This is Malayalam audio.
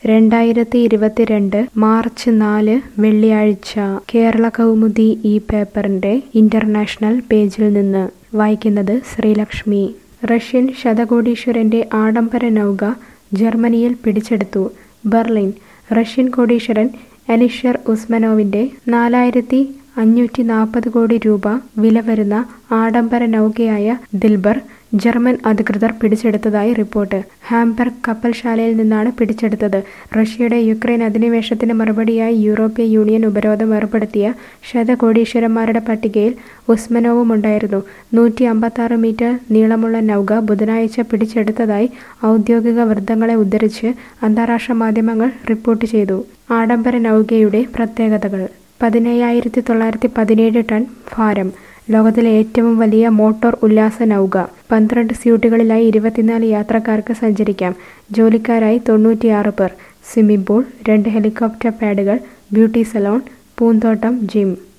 രണ്ടായിരത്തി ഇരുപത്തിരണ്ട് മാർച്ച് നാല് വെള്ളിയാഴ്ച കേരള കൗമുദി ഈ പേപ്പറിന്റെ ഇന്റർനാഷണൽ പേജിൽ നിന്ന് വായിക്കുന്നത് ശ്രീലക്ഷ്മി റഷ്യൻ ശതകോടീശ്വരന്റെ ആഡംബര നൗക ജർമ്മനിയിൽ പിടിച്ചെടുത്തു ബെർലിൻ റഷ്യൻ കോടീശ്വരൻ അലിഷർ ഉസ്മനോവിന്റെ നാലായിരത്തി അഞ്ഞൂറ്റി നാൽപ്പത് കോടി രൂപ വില വരുന്ന ആഡംബര നൗകയായ ദിൽബർ ജർമ്മൻ അധികൃതർ പിടിച്ചെടുത്തതായി റിപ്പോർട്ട് ഹാംബർഗ് കപ്പൽശാലയിൽ നിന്നാണ് പിടിച്ചെടുത്തത് റഷ്യയുടെ യുക്രൈൻ അധിനിവേശത്തിന് മറുപടിയായി യൂറോപ്യൻ യൂണിയൻ ഉപരോധം ഏർപ്പെടുത്തിയ ശതകോടീശ്വരന്മാരുടെ പട്ടികയിൽ ഉസ്മനോവും ഉണ്ടായിരുന്നു നൂറ്റി അമ്പത്താറ് മീറ്റർ നീളമുള്ള നൗക ബുധനാഴ്ച പിടിച്ചെടുത്തതായി ഔദ്യോഗിക വൃത്തങ്ങളെ ഉദ്ധരിച്ച് അന്താരാഷ്ട്ര മാധ്യമങ്ങൾ റിപ്പോർട്ട് ചെയ്തു ആഡംബര നൗകയുടെ പ്രത്യേകതകൾ പതിനയ്യായിരത്തി തൊള്ളായിരത്തി പതിനേഴ് ടൺ ഭാരം ലോകത്തിലെ ഏറ്റവും വലിയ മോട്ടോർ ഉല്ലാസ നൗക പന്ത്രണ്ട് സ്യൂട്ടുകളിലായി ഇരുപത്തിനാല് യാത്രക്കാർക്ക് സഞ്ചരിക്കാം ജോലിക്കാരായി തൊണ്ണൂറ്റിയാറ് പേർ സ്വിമ്മിംഗ് പൂൾ രണ്ട് ഹെലികോപ്റ്റർ പാഡുകൾ ബ്യൂട്ടി സലോൺ പൂന്തോട്ടം ജിം